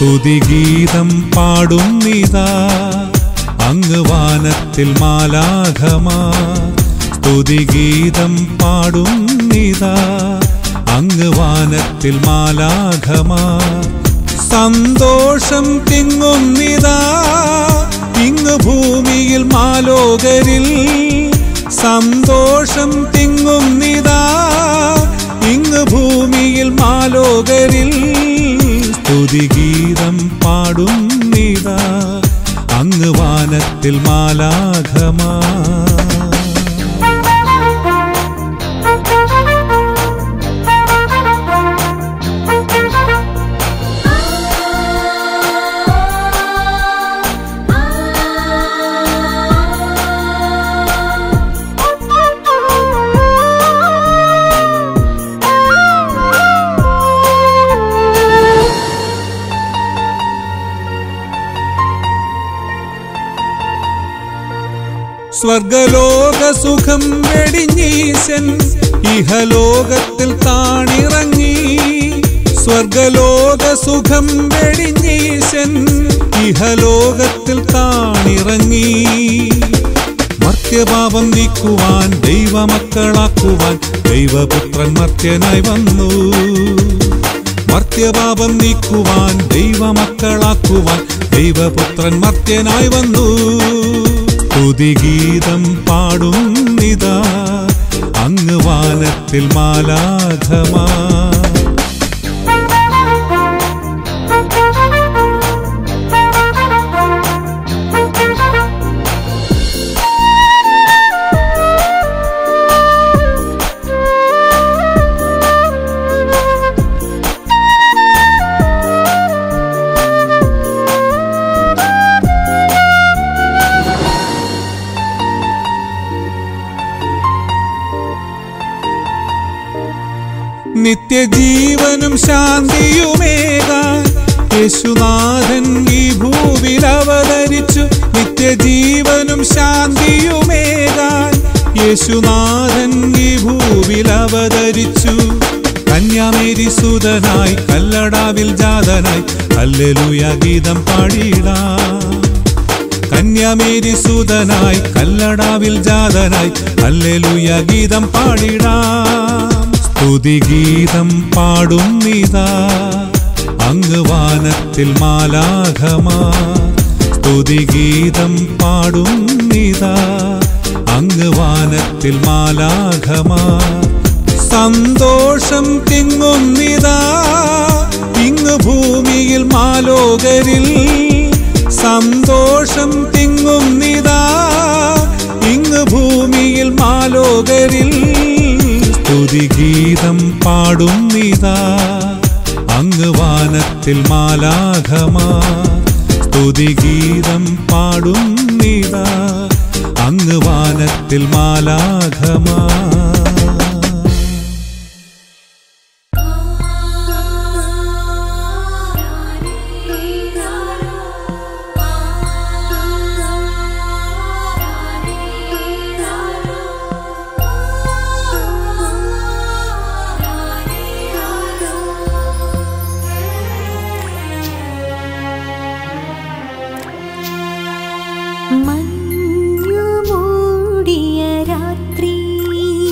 സ്തുതിഗീതം പാടുന്നിതാ അങ്ങ് വാനത്തിൽ മാലാഘമാ സ്തുതിഗീതം പാടുന്നിതാ അങ്ങ് വാനത്തിൽ മാലാഘമാ സന്തോഷം തിങ്ങുന്നിതാ ഇങ്ങ് ഭൂമിയിൽ മാലോകരിൽ സന്തോഷം തിങ്ങുന്നിതാ ഇങ്ങ് ഭൂമിയിൽ മാലോകരിൽ സ്തുതിഗീതം പാടുന്നിതാ അങ്ങ് വാനത്തിൽ മാലാഘമാ സ്വർഗലോക സുഖം വെടിഞ്ഞീശൻ ഇഹലോകത്തിൽ താണിറങ്ങി സ്വർഗലോക സുഖം വെടിഞ്ഞീശൻ ഇഹലോകത്തിൽ താണിറങ്ങി മർത്യപാപം നീക്കുവാൻ ദൈവമക്കളാക്കുവാൻ ദൈവപുത്രൻ മർത്യനായി വന്നു മർത്യപാപം നീക്കുവാൻ ദൈവമക്കളാക്കുവാൻ ദൈവപുത്രൻ മർത്യനായി വന്നു സ്തുതിഗീതം പാടുന്നിതാ അങ്ങ് വാനത്തിൽ മാലാഘമാ നിത്യജീവനും ശാന്തിയുമേകാൻ യേശുനാഥൻ ഈ ഭൂവിൽ അവതരിച്ചു നിത്യജീവനും ശാന്തിയുമേകാൻ യേശുനാഥൻ ഈ ഭൂവിൽ അവതരിച്ചു കന്യാമേരി സുതനായി കല്ലടാവിൽ ജാതനായി ഹല്ലേലൂയ ഗീതം പാടിയിടാം കന്യാമേരി സുതനായി കല്ലടാവിൽ ജാതനായി ഹല്ലേലൂയ ഗീതം പാടിടാം സ്തുതിഗീതം പാടുന്നിതാ അങ്ങ് വാനത്തിൽ മാലാഘമാ സ്തുതിഗീതം പാടുന്നിതാ അങ്ങ് വാനത്തിൽ മാലാഘമാ സന്തോഷം തിങ്ങുന്നിതാ ഇങ്ങ് ഭൂമിയിൽ മാലോകരിൽ സന്തോഷം തിങ്ങുന്നിതാ ഇങ്ങ് ഭൂമിയിൽ മാലോകരിൽ സ്തുതിഗീതം പാടുന്നിതാ അങ്ങ് വാനത്തിൽ മാലാഘമാ സ്തുതിഗീതം പാടുന്നിതാ അങ്ങ് വാനത്തിൽ മാലാഘമാ മഞ്ഞു മൂടിയ രാത്രി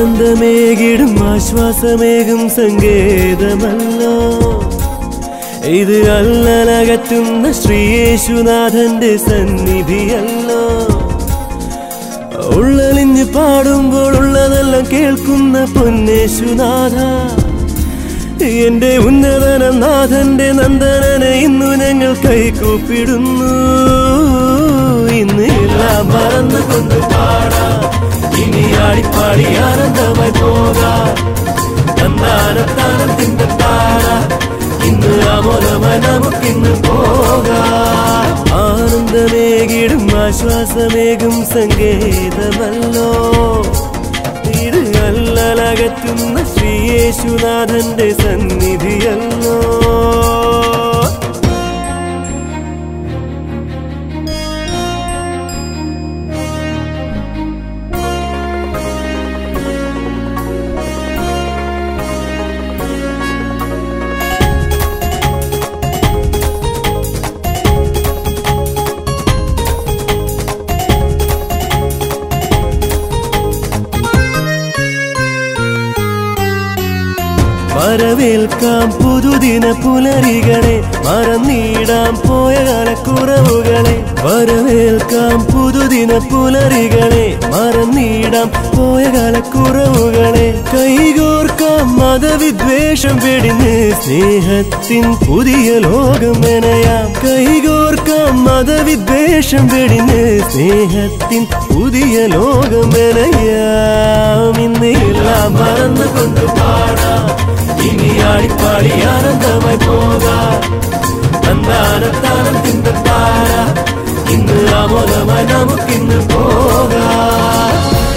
ആനന്ദമേകിടും ആശ്വാസമേകും സങ്കേതമല്ലോ ഇത് അല്ലലകറ്റുന്ന ശ്രീയേശുനാഥന്റെ സന്നിധിയല്ലോ ഉള്ളലിഞ്ഞ് പാടുമ്പോൾ ഉള്ളതെല്ലാം കേൾക്കുന്ന പൊന്നേശുനാഥ എന്റെ ഉന്നതന നാഥന്റെ നന്ദനനെ ഇന്നു ഞങ്ങൾ കൈകൂപ്പിടുന്നു ഇന്ന് എല്ലാം മറന്നുകൊണ്ട് പാടാം ഇനി ആടിപ്പാടി ആനന്ദമായി പോകാം തന്താനത്താനത്തിന്റെ താര ഇന്ന് അമോലമായി നമുക്കിന്ന് പോകാം ആനന്ദമേകിടും ആശ്വാസമേകും സങ്കേതമല്ലോ ഇത് അല്ലലകറ്റുന്ന ശ്രീയേശുനാഥന്റെ സന്നിധിയല്ലോ വരവേൽക്കാം പുതുദിന പുലരികളെ മറന്നിടാം പോയ കാലക്കുറവുകളെ വരവേൽക്കാം പുതുദിന പുലരികളെ മറന്നിടാം പോയ കാലക്കുറവുകളെ കൈകോർക്കാം മതവിദ്വേഷം വെടിഞ്ഞ് സ്നേഹത്തിൻ പുതിയ ലോകം മെനയാം കൈകോർക്കാം മതവിദ്വേഷം വെടിഞ്ഞ് സ്നേഹത്തിൻ പുതിയ ലോകം മെനയാം ഇന്ന് എല്ലാം മറന്നുകൊണ്ട് പാടാം ഇനി ആടിപ്പാടി ആനന്ദമായി പോകാം തന്താനത്താനത്തിന്റെ താര ഇന്ന് ആമോദമായി നമുക്കിന്ന് പോകാം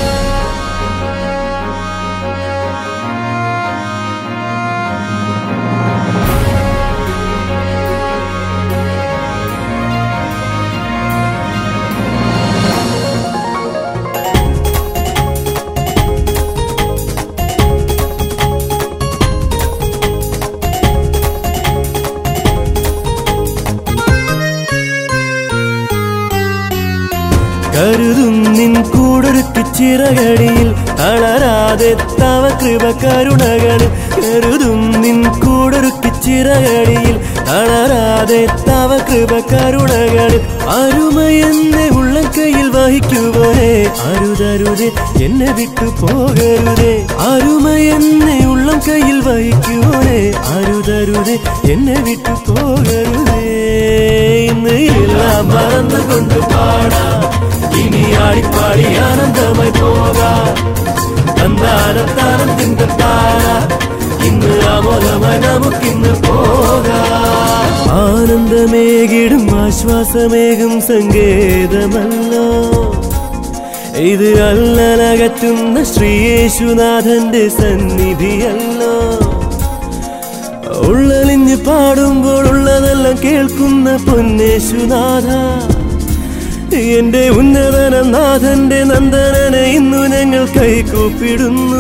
കരുതും നിൻ കൂടൊരുക്കി ചിറകടിയിൽ തളരാതെ തവ കൃപ കരുണകളിൽ കരുതും നിൻ കൂടൊരുക്കി ചിറകടിയിൽ തളരാതെ തവ കൃപ കരുണകളിൽ അരുമയെന്നെ ഉള്ളം കയ്യിൽ വഹിക്കുവരെ അരുതരുതേ എന്നെ വിട്ടു പോകരുതേ അരുമയെന്നെ ഉള്ളം കയ്യിൽ വഹിക്കുവരെ അരുതരുതേ എന്നെ വിട്ടു പോകരുതേ ഇന്ന് എല്ലാം മറന്നുകൊണ്ട് പാടാം ഇനി ആടിപ്പാടി ആനന്ദമായി പോകാം തന്താനത്താനത്തിന്റെ താര ഇന്ന് ആമോദമായി നമുക്കിന്ന് പോകാം ആനന്ദമേകിടും ആശ്വാസമേകും സങ്കേതമല്ലോ ഇത് അല്ലലകറ്റുന്ന ശ്രീയേശുനാഥന്റെ സന്നിധിയല്ലോ ഉള്ളലിഞ്ഞ് പാടുമ്പോൾ ഉള്ളതെല്ലാം കേൾക്കുന്ന പൊന്നേശുനാഥ എന്റെ ഉന്നതന നാഥന്റെ നന്ദനനെ ഇന്നു ഞങ്ങൾ കൈകൂപ്പിടുന്നു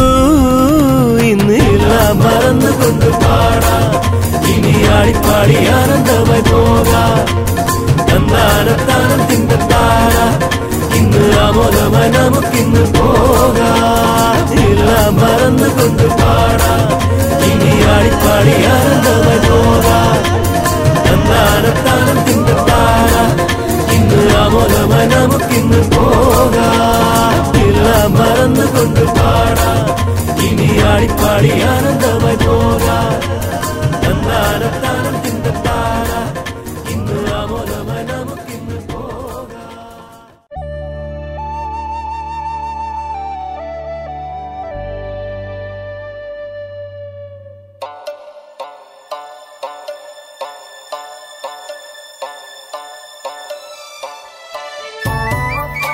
ഇന്ന് എല്ലാം മറന്നുകൊണ്ട് പാടാം ഇനി ആടിപ്പാടി ആനന്ദമായി പോകാം തന്താനത്താനത്തിന്റെ താര ഇന്ന് ആമോദമായി നമുക്കിന്ന് പോകാം എല്ലാം മറന്നുകൊണ്ട് പാടാം ഇനി ആടിപ്പാടി ആനന്ദമായി പോകാം തന്താനത്താനത്തിന്റെ താര ഇന്ന് ആമോദമായി നമുക്കിന്ന് പോകാം എല്ലാം മറന്നുകൊണ്ട് പാടാം ഇനി ആടിപ്പാടി ആനന്ദമായി പോകാം തന്താനത്താനത്തിന്റെ താര ഇന്ന് ആമോദമായി നമുക്കിന്ന് പോകാം Thank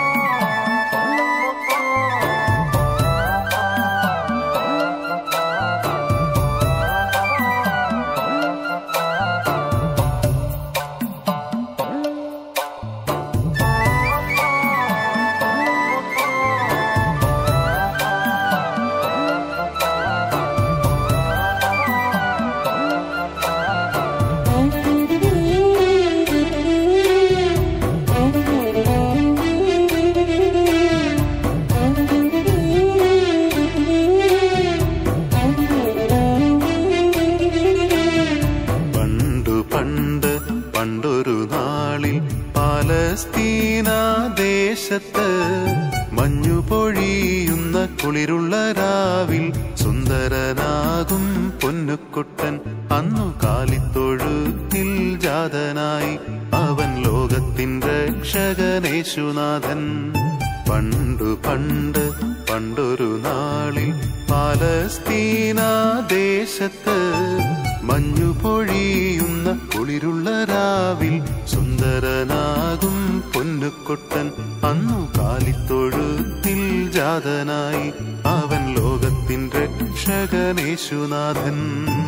ദേശത്ത് മഞ്ഞു പൊഴിയുന്ന കുളിരുള്ള രാവിൽ സുന്ദരനാകും പൊന്നുക്കുട്ടൻ അന്നു കാലിത്തൊഴുത്തിൽ ജാതനായി അവൻ ലോകത്തിൻ രക്ഷകനേശുനാഥൻ പണ്ടു പണ്ട് പണ്ടൊരു നാളിൽ പാലസ്തീന ദേശത്ത് മഞ്ഞു പൊഴിയുന്ന കുളിരുള്ള രാവിൽ സുന്ദരനാകും പൊന്നുക്കൊട്ടൻ അന്നു കാലിത്തൊഴുത്തിൽ ജാതനായി അവൻ ലോകത്തിൻ രക്ഷകനേശുനാഥൻ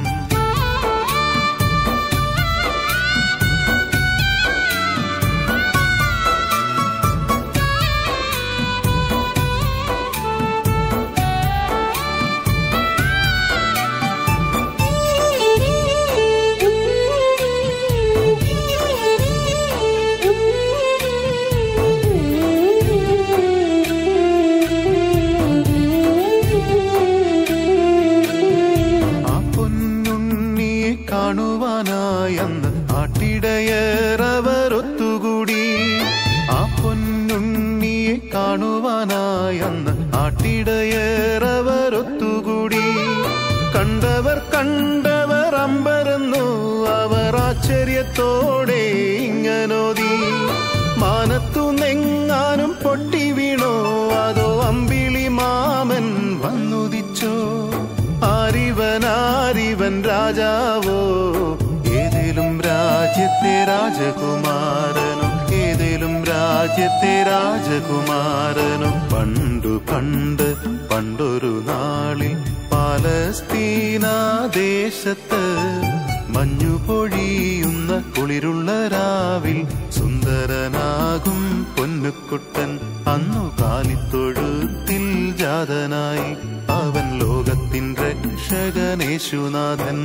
ആ പൊന്നുണ്ണിയെ കാണുവാനായി അന്ന് ആട്ടിടയറവർ ഒത്തുകൂടി ആ പൊന്നുണ്ണിയെ കാണുവാനായി അന്ന് ആട്ടിടയറവർ ഒത്തുകൂടി കണ്ടവർ കണ്ടവർ അമ്പരന്നു അവർ ആശ്ചര്യത്തോടെ ഇങ്ങനോതി മാനത്തു നെങ്ങാനും പൊട്ടി വീണോ അതോ അമ്പിളി മാമൻ വന്നുദിച്ചോ ആരിവൻ ആരിവൻ രാജാവോ ഏതേലും രാജ്യത്തെ രാജകുമാരനും ഏതേലും രാജ്യത്തെ രാജകുമാരനും പണ്ടു പണ്ട് പണ്ടൊരു നാളിൽ പാലസ്തീന ദേശത്ത് മഞ്ഞു പൊഴിയുന്ന കുളിരുള്ള രാവിൽ സുന്ദരനാകും പൊന്നുക്കുട്ടൻ അന്നു കാലിത്തൊഴുത്തിൽ ജാതനായി അവൻ ലോകത്തിൻ രക്ഷകനേശുനാഥൻ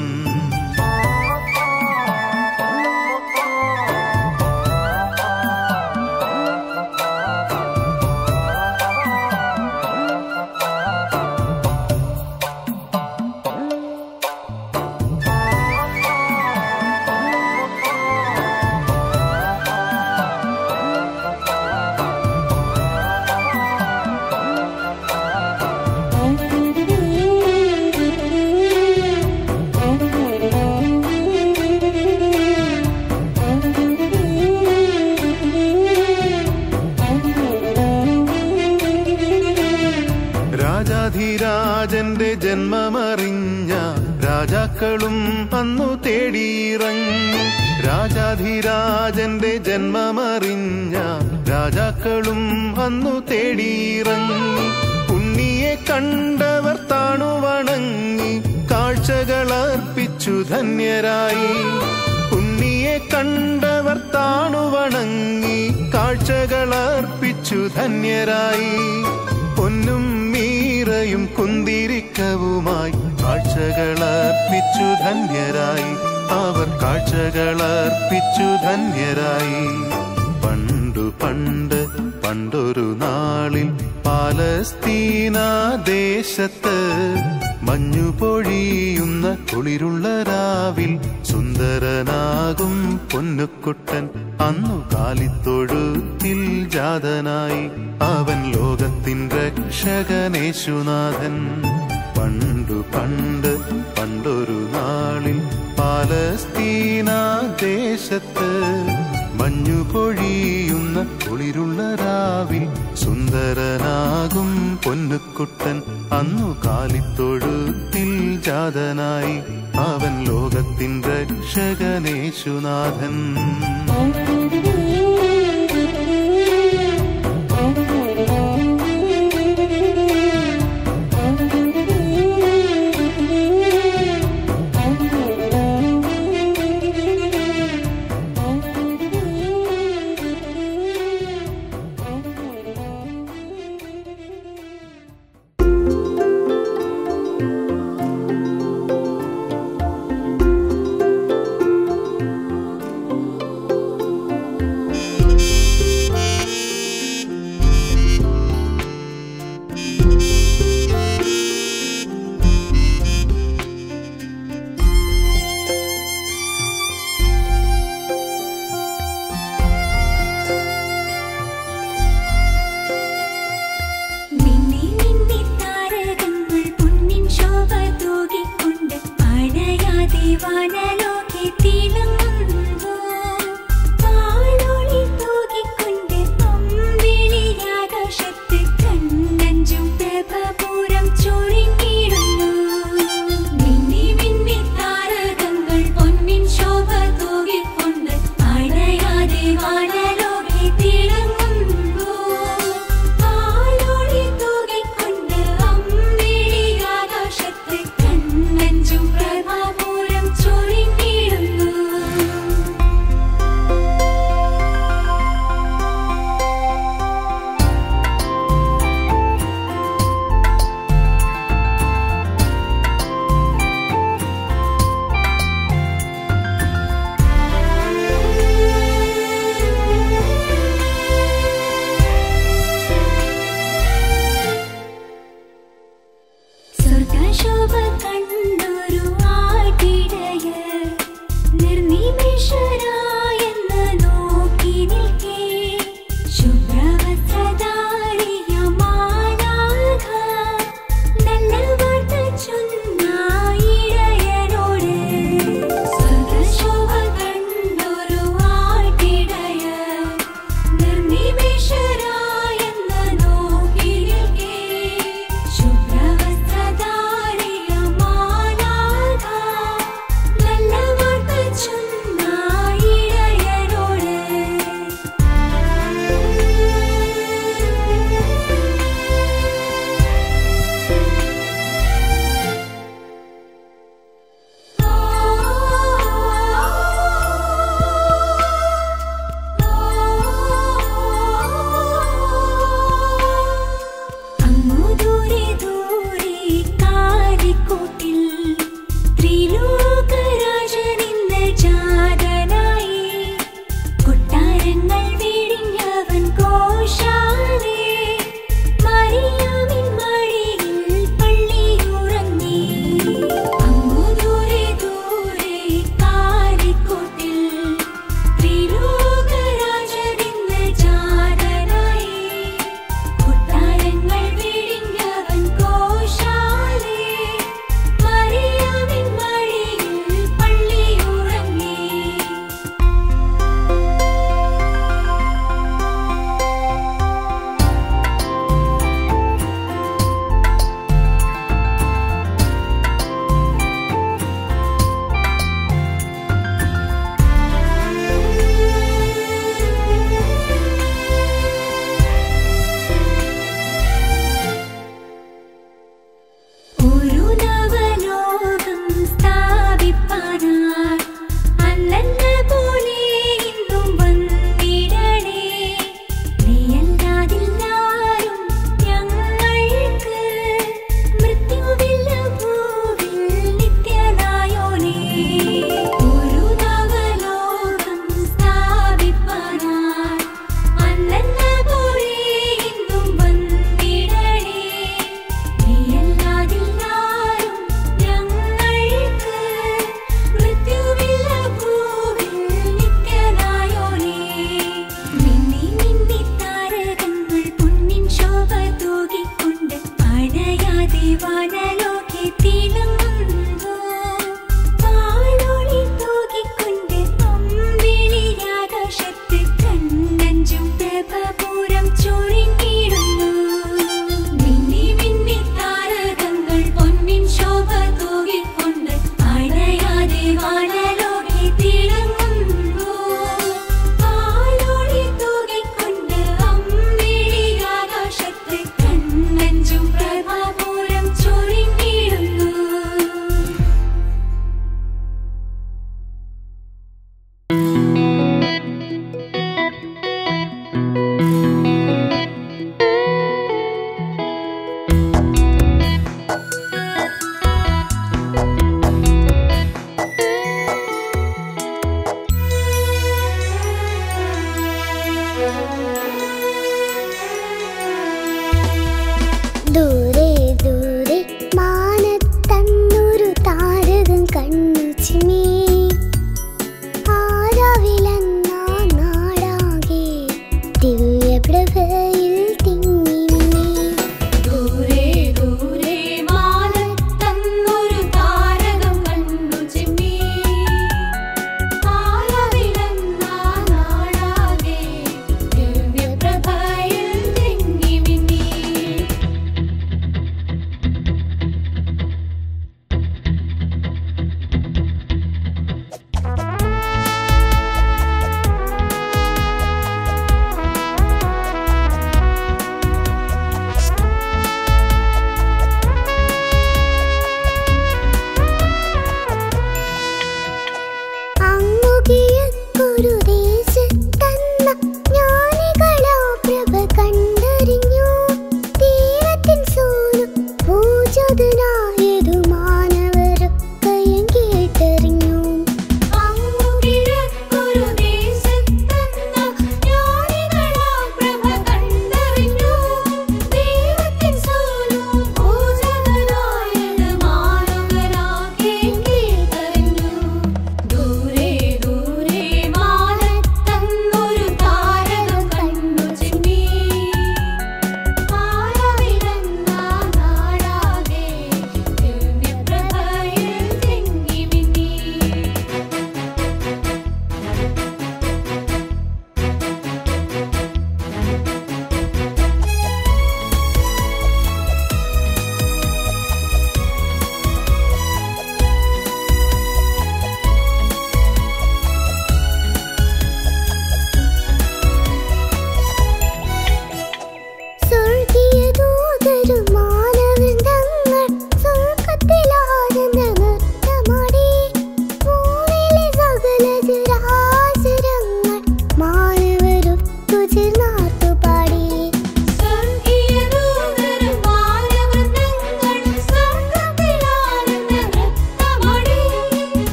രാജാധിരാജന്റെ ജന്മമറിഞ്ഞ രാജാക്കളും അന്നു തേടിയിറങ്ങി രാജാധിരാജന്റെ ജന്മമറിഞ്ഞ രാജാക്കളും അന്നു തേടിയിറങ്ങി ഉണ്ണിയെ കണ്ടവർ താണു വണങ്ങി കാഴ്ചകൾ അർപ്പിച്ചു ധന്യരായി ഉണ്ണിയെ കണ്ടവർ താണു വണങ്ങി കാഴ്ചകൾ അർപ്പിച്ചു ധന്യരായി പൊന്നും മീറയും കുന്തിരിക്കവുമായി കാഴ്ചകൾ അർപ്പിച്ചു ധന്യരായി അവർ കാഴ്ചകൾ അർപ്പിച്ചു ധന്യരായി പണ്ടു പണ്ട് പണ്ടൊരു നാളിൽ പാലസ്തീന ദേശത്ത് മഞ്ഞു പൊഴിയുന്ന കുളിരുള്ള രാവിൽ സുന്ദരനാകും പൊന്നുക്കുട്ടൻ അന്നു കാലിത്തൊഴുത്തിൽ ജാതനായി അവൻ ലോകത്തിൻ രക്ഷകനേശുനാഥൻ പണ്ടു പണ്ട് പണ്ടൊരു നാളിൽ പാലസ്തീന ദേശത്ത് മഞ്ഞു പൊഴിയുന്ന കുളിരുള്ള രാവിൽ സുന്ദരനാകും പൊന്നുക്കുട്ടൻ അന്നു കാലിത്തൊഴുത്തിൽ ജാതനായി അവൻ ലോകത്തിൻ രക്ഷകനേശുനാഥൻ ും വാനലോകെ തിളങ്ങുന്നു വാളോളി തൂകിക്കൊണ്ട് അമ്പിളിയാകാശത്ത് കണ്ണഞ്ചും പ്രഭപൂരം ചൊരിഞ്ഞിടുന്നു മിന്നി മിന്നി താരകങ്ങൾ പൊന്നിൻ ശോഭ തൂകിക്കൊണ്ട് അണയാതെ വാനലോകെ തിളങ്ങുന്നു വാളോളി തൂകിക്കൊണ്ട് അമ്പിളിയാകാശത്ത് കണ്ണഞ്ചും പ്രഭപൂരം ചൊരിഞ്ഞിടുന്നു സ്വർഗശോഭ കണ്ടൊരു ആട്ടിടയർ നിർനിമേഷരായെന്ന് നോക്കി നിൽക്കേ ശുഭ്രവസ്ത്രധാരിയ മാലാഖ നല്ല വാർത്ത ചൊന്നായിടയനോട് സ്വർഗശോഭ കണ്ടൊരു ആട്ടിടയർ നിർനിമേഷരായെന്ന് നോക്കി നിൽക്കേ ശുഭ്രവസ്ത്രധാരിയ മാലാഖ നല്ല വാർത്ത ചൊന്നായിടയനോട് അങ്ങു ദൂരെ ദൂരെ കാലിക്കൂട്ടിൽ ത്രിലോകരാജനിന്ന ജാതനായി കൊട്ടാരങ്ങൾ വീടിഞ്ഞവൻ കോശാലേ മറിയാമിൻ മടിയിൽ പള്ളിയുറങ്ങി അങ്ങു ദൂരെ ദൂരെ കാലിക്കൂട്ടിൽ ത്രിലോകരാജനിന്ന ജാതനായി കൊട്ടാരങ്ങൾ വീടിഞ്ഞവൻ കോശാലേ മറിയാമിൻ മടിയിൽ പള്ളിയുറങ്ങി ഒരു നവലോകം സ്ഥാപിപ്പാനായി അന്നെന്ന പോലെ ഇന്നും വന്നിടണേ നീയല്ലാതില്ലാരും ഞങ്ങൾക്ക് മൃത്യുവില്ല ഭൂവിൽ നിത്യനായോനേ ഒരു നവലോകം സ്ഥാപിപ്പാനായി അന്നെന്ന പോലെ ഇന്നും വന്നിടണേ നീയല്ലാതില്ലാരും ഞങ്ങൾക്ക് മൃത്യുവില്ല ഭൂവിൽ നിത്യനായോനേ മിന്നി മിന്നി താരകങ്ങൾ പൊന്നിൻ ശോഭ തൂകിക്കൊണ്ട് അണയാതെ വാനലോകെ തിളങ്ങുന്നു വാളോളി തൂകിക്കൊണ്ട് അമ്പിളിയാകാശത്ത് കണ്ണഞ്ചും പ്രഭപൂരം ചൊരിഞ്ഞിടുന്നു മിന്നി മിന്നി താരകങ്ങൾ പൊന്നിൻ ശോഭ തൂകിക്കൊണ്ട് അണയാതെ വാനലോകെ തിളങ്ങുന്നു വാളോളി തൂകിക്കൊണ്ട് അമ്പിളിയാകാശത്ത് കണ്ണഞ്ചും പ്രഭപൂരം ചൊരിഞ്ഞിടുന്നു ദൂരെ